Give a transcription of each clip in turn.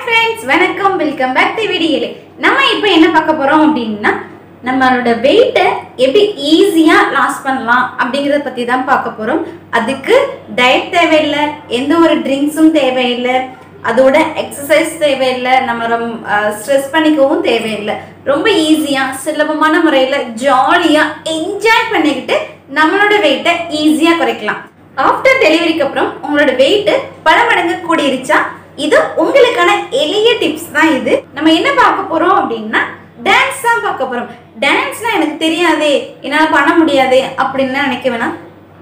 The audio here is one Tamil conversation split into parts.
ஃப்ரெண்ட்ஸ் வணக்கம் வெல்கம் பேக் டு வீடியோலே நம்ம இப்போ என்ன பார்க்க போறோம் அப்படின்னா நம்மளோட வெயிட்டை எப்படி ஈஸியாக லாஸ் பண்ணலாம் அப்படிங்கிறத பற்றி தான் பார்க்க போகிறோம் அதுக்கு டயட் தேவையில்லை எந்த ஒரு ட்ரிங்க்ஸும் தேவையில்லை அதோட எக்ஸசைஸ் தேவையில்லை நம்ம ரொம்ப ஸ்ட்ரெஸ் பண்ணிக்கவும் தேவையில்லை ரொம்ப ஈஸியாக சுலபமான முறையில் ஜாலியாக என்ஜாய் பண்ணிக்கிட்டு நம்மளோட வெயிட்டை ஈஸியாக குறைக்கலாம் ஆஃப்டர் டெலிவரிக்கு அப்புறம் உங்களோட வெயிட் பல மடங்கு கூடிருச்சா இது உங்களுக்கான எளிய டிப்ஸ் தான் இது நம்ம என்ன பார்க்க போறோம் அப்படின்னா டான்ஸ் தான் பார்க்க போறோம் டான்ஸ்னா எனக்கு தெரியாதே என்னால் பண்ண முடியாதே அப்படின்னு நினைக்க வேணாம்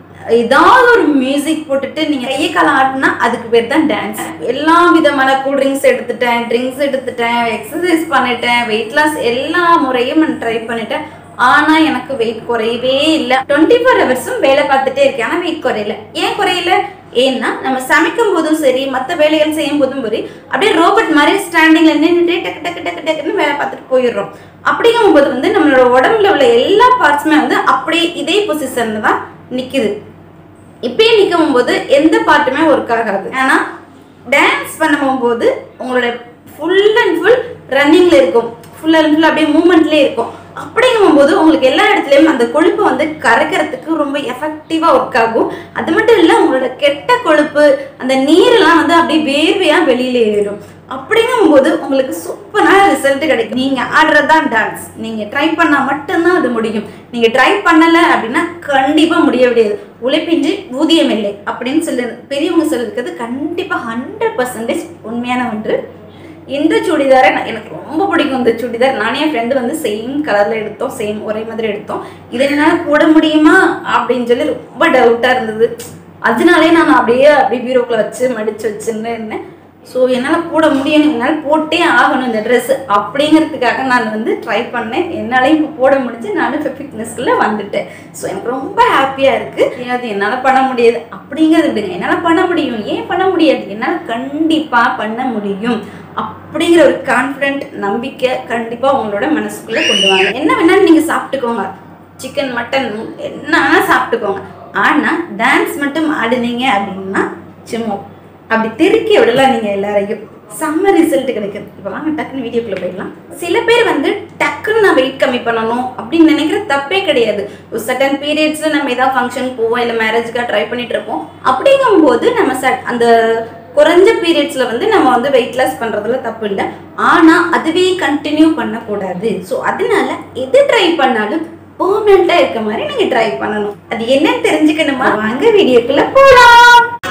ஏதாவது ஒரு மியூசிக் போட்டுட்டு நீங்க கையை காலம் ஆடினா அதுக்கு பேர் தான் டான்ஸ் எல்லா விதமான கூல் ட்ரிங்க்ஸ் எடுத்துட்டேன் ட்ரிங்க்ஸ் எடுத்துட்டேன் எக்ஸசைஸ் பண்ணிட்டேன் வெயிட் லாஸ் எல்லா முறையும் நான் ட்ரை பண்ணிட்டேன் ஆனா எனக்கு வெயிட் குறையவே இல்லை டுவெண்ட்டி ஃபோர் ஹவர்ஸும் வேலை பார்த்துட்டே இருக்கேன் ஆனா வெயிட் குறையல ஏன் குறையல ஏன்னா நம்ம சமைக்கும் போதும் சரி மற்ற வேலைகள் செய்யும் போதும் சரி அப்படியே ரோபோட் மாதிரி ஸ்டாண்டிங்ல நின்றுட்டு டக்கு டக்கு டக்கு டக்குன்னு வேலை பார்த்துட்டு போயிடுறோம் அப்படிங்கும்போது வந்து நம்மளோட உடம்புல உள்ள எல்லா பார்ட்ஸுமே வந்து அப்படியே இதே பொசிஷன்ல தான் நிக்குது இப்பயே நிற்கும் போது எந்த பாட்டுமே ஒர்க் ஆகாது ஏன்னா டான்ஸ் பண்ணும்போது உங்களோட ஃபுல் அண்ட் ஃபுல் ரன்னிங்ல இருக்கும் ஃபுல் அண்ட் ஃபுல் அப்படியே மூமெண்ட்லேயே இருக்கும் அப்படிங்கும்போது உங்களுக்கு எல்லா இடத்துலையும் அந்த கொழுப்பு வந்து கரைக்கிறதுக்கு ரொம்ப எஃபெக்டிவாக ஒர்க் ஆகும் அது மட்டும் இல்லை உங்களோட கெட்ட கொழுப்பு அந்த நீரெல்லாம் வந்து அப்படியே வேர்வையாக வெளியில ஏறும் அப்படிங்கும்போது உங்களுக்கு சூப்பரான ரிசல்ட் கிடைக்கும் நீங்கள் ஆடுறது தான் டான்ஸ் நீங்கள் ட்ரை பண்ணால் மட்டும்தான் அது முடியும் நீங்கள் ட்ரை பண்ணலை அப்படின்னா கண்டிப்பாக முடிய முடியாது உழைப்பின்றி ஊதியம் இல்லை அப்படின்னு சொல்லி பெரியவங்க சொல்லியிருக்கிறது கண்டிப்பாக ஹண்ட்ரட் பர்சன்டேஜ் உண்மையான ஒன்று இந்த சுடிதாரை நான் எனக்கு ரொம்ப பிடிக்கும் இந்த சுடிதார் நானே என் ஃப்ரெண்டு வந்து சேம் கலரில் எடுத்தோம் சேம் ஒரே மாதிரி எடுத்தோம் இதை என்னால் போட முடியுமா அப்படின்னு சொல்லி ரொம்ப டவுட்டாக இருந்தது அதனாலே நான் அப்படியே அப்படியே பீரோக்குள்ள வச்சு மடிச்சு வச்சுன்னு இருந்தேன் ஸோ என்னால் போட முடியும் என்னால் போட்டே ஆகணும் இந்த ட்ரெஸ் அப்படிங்கிறதுக்காக நான் வந்து ட்ரை பண்ணேன் என்னாலையும் இப்போ போட முடிஞ்சு நானும் ஃபிட்னஸ்க்குள்ளே வந்துட்டேன் ஸோ எனக்கு ரொம்ப ஹாப்பியாக இருக்குது அது என்னால் பண்ண முடியாது அப்படிங்கிறது விடுங்க என்னால் பண்ண முடியும் ஏன் பண்ண முடியாது என்னால் கண்டிப்பாக பண்ண முடியும் அப்படிங்கிற ஒரு கான்ஃபிடென்ட் நம்பிக்கை கண்டிப்பாக உங்களோட மனசுக்குள்ளே கொண்டு வாங்க என்ன வேணாலும் நீங்கள் சாப்பிட்டுக்கோங்க சிக்கன் மட்டன் என்ன வேணால் சாப்பிட்டுக்கோங்க ஆனால் டான்ஸ் மட்டும் ஆடுனீங்க அப்படின்னா சும்மா அப்படி திருக்கி விடலாம் நீங்கள் எல்லாரையும் செம்ம ரிசல்ட் கிடைக்கும் இப்போ வாங்க டக்குன்னு வீடியோக்குள்ளே போயிடலாம் சில பேர் வந்து டக்குன்னு நான் வெயிட் கம்மி பண்ணணும் அப்படின்னு நினைக்கிற தப்பே கிடையாது ஒரு சட்டன் பீரியட்ஸில் நம்ம ஏதாவது ஃபங்க்ஷன் போவோம் இல்லை மேரேஜுக்காக ட்ரை பண்ணிட்டு இருப்போம் அப்படிங்கும்போது நம்ம சட் அந்த குறைஞ்ச பீரியட்ஸில் வந்து நம்ம வந்து வெயிட் லாஸ் பண்ணுறதுல தப்பு இல்லை ஆனால் அதுவே கண்டினியூ பண்ணக்கூடாது ஸோ அதனால எது ட்ரை பண்ணாலும் பெர்மனெண்ட்டாக இருக்க மாதிரி நீங்கள் ட்ரை பண்ணணும் அது என்னன்னு தெரிஞ்சுக்கணுமா வாங்க வீடியோக்குள்ளே போகலாம்